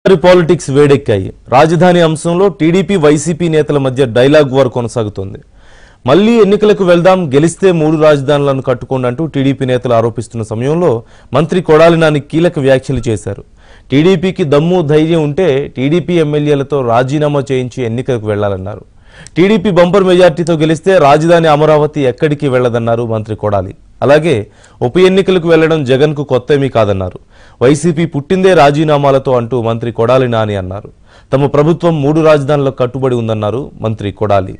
Politics వేడెక్కాయి రాజధాని అంశంలో TDP YCP నేతల మధ్య డైలాగ్ వార్ కొనసాగుతోంది మళ్లీ ఎన్నికలకు వెళ్దాం గెలిస్తే మూడు రాజధానులను కట్టుకోండి అంటూ టీడీపీ నేతలు ఆరోపిస్తున్న సమయంలో మంత్రి కొడాలి నాని కీలక వ్యాఖ్యలు చేశారు టీడీపీకి దమ్ము ధైర్యం ఉంటే టీడీపీ ఎమ్మెల్యేలతో రాజీనామా చేయించి ఎన్నికలకు వెళ్లాలన్నారు టీడీపీ బంపర్ మెజార్టీతో గెలిస్తే రాజధాని అమరావతి ఎక్కడికి వెళ్లదన్నారు మంత్రి కొడాలి అలాగే ఉప ఎన్నికలకు వెళ్లడం జగన్కు కొత్తేమీ కాదన్నారు వైసీపీ పుట్టిందే రాజీనామాలతో అంటూ మంత్రి కొడాలి నాని అన్నారు తమ ప్రభుత్వం మూడు రాజధానులకు కట్టుబడి ఉందన్నారు మంత్రి కొడాలి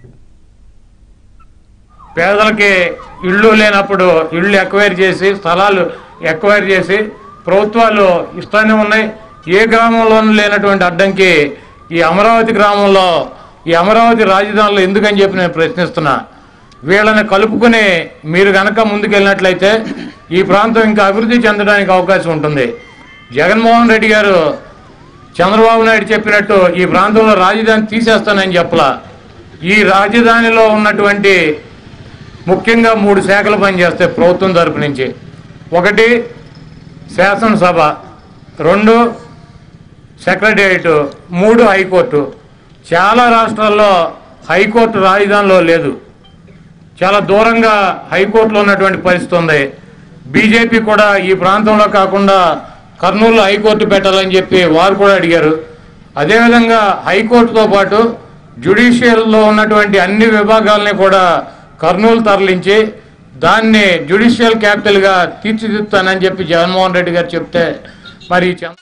పేదలకి ఇళ్ళు లేనప్పుడు ఇళ్ళు ఎక్వైర్ చేసి స్థలాలు ఎక్వైర్ చేసి ప్రభుత్వాలు ఇస్తానే ఉన్నాయి ఏ గ్రామంలోనూ లేనటువంటి అడ్డంకి ఈ అమరావతి గ్రామంలో ఈ అమరావతి రాజధానిలో ఎందుకని చెప్పి నేను ప్రశ్నిస్తున్నా వీళ్ళని కలుపుకుని మీరు గనక ముందుకెళ్ళినట్లయితే ఈ ప్రాంతం ఇంకా అభివృద్ధి చెందడానికి అవకాశం ఉంటుంది జగన్మోహన్ రెడ్డి గారు చంద్రబాబు నాయుడు చెప్పినట్టు ఈ ప్రాంతంలో రాజధాని తీసేస్తానని చెప్పలా ఈ రాజధానిలో ఉన్నటువంటి ముఖ్యంగా మూడు శాఖలు పనిచేస్తాయి ప్రభుత్వం తరపు నుంచి ఒకటి శాసనసభ రెండు సెక్రటేరియట్ మూడు హైకోర్టు చాలా రాష్ట్రాల్లో హైకోర్టు రాజధానిలో లేదు చాలా దూరంగా హైకోర్టులో ఉన్నటువంటి పరిస్థితి ఉంది బీజేపీ కూడా ఈ ప్రాంతంలో కాకుండా కర్నూలులో హైకోర్టు పెట్టాలని చెప్పి వారు కూడా అడిగారు అదేవిధంగా హైకోర్టుతో పాటు జ్యుడిషియల్లో ఉన్నటువంటి అన్ని విభాగాలని కూడా కర్నూలు తరలించి దాన్ని జ్యుడిషియల్ క్యాపిటల్గా తీర్చిదిద్దుతానని చెప్పి జగన్మోహన్ రెడ్డి గారు చెప్తే మరి చంద్ర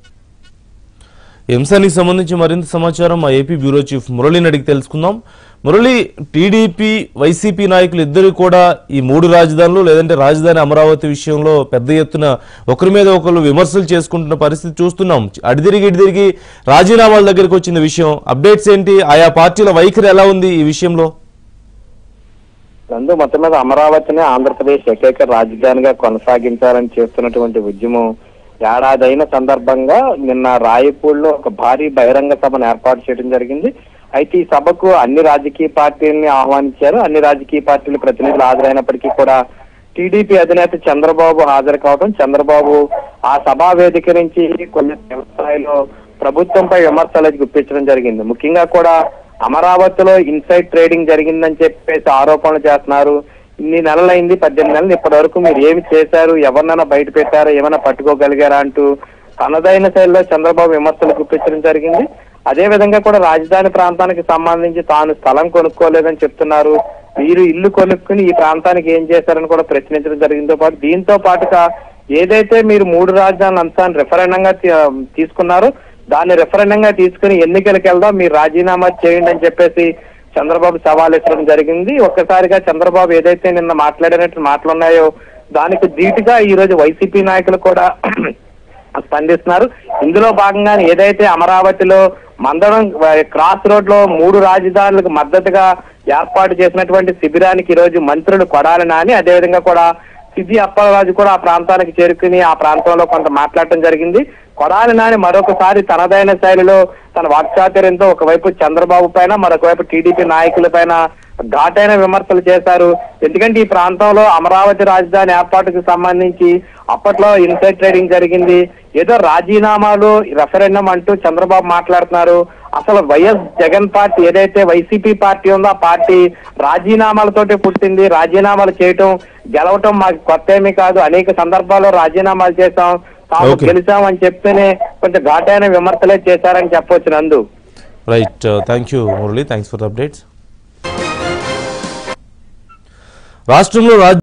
ఈ అంశానికి సంబంధించి మరింత సమాచారం మా ఏపీ బ్యూరో చీఫ్ మురళిని అడిగి తెలుసుకుందాం మురళి టీడీపీ వైసీపీ నాయకులు ఇద్దరు కూడా ఈ మూడు రాజధానులు లేదంటే రాజధాని అమరావతి విషయంలో పెద్ద ఎత్తున ఒకరి మీద ఒకరు విమర్శలు చేసుకుంటున్న పరిస్థితి చూస్తున్నాం అడిదిరిగి ఇడిదిరిగి రాజీనామాల దగ్గరికి వచ్చిన విషయం అప్డేట్స్ ఏంటి ఆయా పార్టీల వైఖరి ఎలా ఉంది ఈ విషయంలో నందు మొత్తం మీద అమరావతిని ఆంధ్రప్రదేశ్ ఏకైక రాజధానిగా కొనసాగించాలని చేస్తున్నటువంటి ఉద్యమం ఏడాది అయిన సందర్భంగా నిన్న రాయపూడిలో ఒక భారీ బహిరంగ సభను ఏర్పాటు చేయడం జరిగింది అయితే ఈ సభకు అన్ని రాజకీయ పార్టీలని ఆహ్వానించారు అన్ని రాజకీయ పార్టీల ప్రతినిధులు హాజరైనప్పటికీ కూడా టీడీపీ అధినేత చంద్రబాబు హాజరు కావడం చంద్రబాబు ఆ సభా వేదిక నుంచి కొన్ని స్థాయిలో ప్రభుత్వంపై విమర్శలు గుప్పించడం జరిగింది ముఖ్యంగా కూడా అమరావతిలో ఇన్సైడ్ ట్రేడింగ్ జరిగిందని చెప్పేసి ఆరోపణలు చేస్తున్నారు ఇన్ని నెలలైంది పద్దెనిమిది నెలలు ఇప్పటి వరకు మీరు ఏమి చేశారు ఎవరినైనా బయట పెట్టారా ఏమైనా పట్టుకోగలిగారా అంటూ తనదైన శైలిలో చంద్రబాబు విమర్శలు గుప్పించడం జరిగింది అదే విధంగా కూడా రాజధాని ప్రాంతానికి సంబంధించి తాను స్థలం కొనుక్కోలేదని చెప్తున్నారు మీరు ఇల్లు కొనుక్కుని ఈ ప్రాంతానికి ఏం చేశారని కూడా ప్రశ్నించడం జరిగిందో పాటు దీంతో పాటుగా ఏదైతే మీరు మూడు రాజధానుల అంశాన్ని రెఫరెండంగా తీ- తీసుకున్నారో దాన్ని రెఫరెండంగా తీసుకుని ఎన్నికలకు వెళ్దాం మీరు రాజీనామా చేయండి అని చెప్పేసి చంద్రబాబు సవాల్ ఇచ్చడం జరిగింది ఒక్కసారిగా చంద్రబాబు ఏదైతే నిన్న మాట్లాడినట్టు మాటలున్నాయో దానికి ధీటుగా ఈ రోజు వైసీపీ నాయకులు కూడా స్పందిస్తున్నారు ఇందులో భాగంగానే ఏదైతే అమరావతిలో మందడం క్రాస్ రోడ్ లో మూడు రాజధానులకు మద్దతుగా ఏర్పాటు చేసినటువంటి శిబిరానికి ఈ రోజు మంత్రులు కొడాలి నాని అదేవిధంగా కూడా సిద్ధి అప్పలరాజు కూడా ఆ ప్రాంతానికి చేరుకుని ఆ ప్రాంతంలో కొంత మాట్లాడటం జరిగింది కొడాలి నాని మరొకసారి తనదైన శైలిలో తన వాక్చాతుర్యంతో ఒకవైపు చంద్రబాబు పైన మరొకవైపు టీడీపీ నాయకుల పైన ఘాటైన విమర్శలు చేశారు ఎందుకంటే ఈ ప్రాంతంలో అమరావతి రాజధాని ఏర్పాటుకు సంబంధించి అప్పట్లో ఇన్సైడ్ ట్రేడింగ్ జరిగింది ఏదో రాజీనామాలు రెఫరెండం అంటూ చంద్రబాబు మాట్లాడుతున్నారు అసలు వైఎస్ జగన్ పార్టీ ఏదైతే వైసీపీ పార్టీ ఉందో ఆ పార్టీ రాజీనామాలతోటి పుట్టింది రాజీనామాలు చేయటం గెలవటం మాకు కొత్త ఏమీ కాదు అనేక సందర్భాల్లో రాజీనామాలు చేశాం తాము Okay. గెలిచాం అని చెప్తేనే కొంచెం ఘాటైన విమర్శలే చేశారని చెప్పొచ్చు Nandu right thank you Murali thanks for the updates రాష్ట్రంలో రాజ్య